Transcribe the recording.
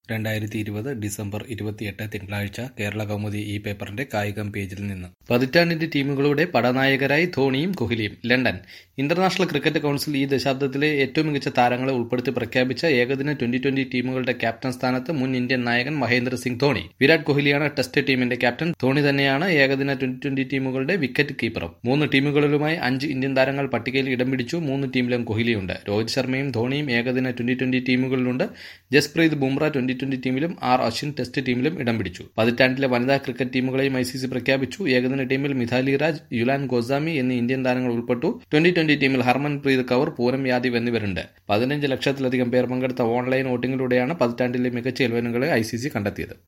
രണ്ടായിരത്തി ഇരുപത് ഡിസംബർ ഇരുപത്തിയെട്ട് തിങ്കളാഴ്ച കേരള കൗമുദി ഈ പേപ്പറിന്റെ കായികം പേജിൽ നിന്ന് പതിറ്റാണ്ടിന്റെ ടീമുകളുടെ പടനായകരായി ധോണിയും കോഹ്ലിയും ലണ്ടൻ ഇന്റർനാഷണൽ ക്രിക്കറ്റ് കൌൺസിൽ ഈ ദശാബ്ദത്തിലെ ഏറ്റവും മികച്ച താരങ്ങളെ ഉൾപ്പെടുത്തി പ്രഖ്യാപിച്ച ഏകദിന ട്വന്റി ട്വന്റി ടീമുകളുടെ ക്യാപ്റ്റൻ സ്ഥാനത്ത് മുൻ ഇന്ത്യൻ നായകൻ മഹേന്ദ്ര സിംഗ് ധോണി വിരാട് കോഹ്ലിയാണ് ടെസ്റ്റ് ടീമിന്റെ ക്യാപ്റ്റൻ ധോണി തന്നെയാണ് ഏകദിന ട്വന്റി ട്വന്റി ടീമുകളുടെ വിക്കറ്റ് കീപ്പറും മൂന്ന് ടീമുകളിലുമായി അഞ്ച് ഇന്ത്യൻ താരങ്ങൾ പട്ടികയിൽ ഇടം പിടിച്ചു മൂന്ന് ടീമിലും കോഹ്ലിയുണ്ട് രോഹിത് ശർമ്മയും ധോണിയും ഏകദിന ട്വന്റി ട്വന്റി ടീമുകളിലുണ്ട് ജസ്പ്രീത് ബുംറ ട്വന്റി ട്വന്റി ടീമിലും ആർ അശ്വിൻ ടെസ്റ്റ് ടീമിലും ഇടം പിടിച്ചു പതിറ്റാണ്ടിലെ വനിതാ ക്രിക്കറ്റ് ടീമുകളെയും ഐ സി സി പ്രഖ്യാപിച്ചു ഏകദിന ടീമിൽ മിഥാലി രാജ് യുലാൻ ഗോസാമി എന്നീ ഇന്ത്യൻ താരങ്ങൾ ഉൾപ്പെട്ടു ട്വന്റി ട്വന്റി ടീമിൽ ഹർമൻപ്രീത് കൌർ പൂനം യാദവ് എന്നിവരുണ്ട് പതിനഞ്ച് ലക്ഷത്തിലധികം പേർ പങ്കെടുത്ത ഓൺലൈൻ വോട്ടിംഗിലൂടെയാണ് പതിറ്റാണ്ടിലെ മികച്ച ഇലവനുകളെ ഐ സി സി കണ്ടെത്തിയത്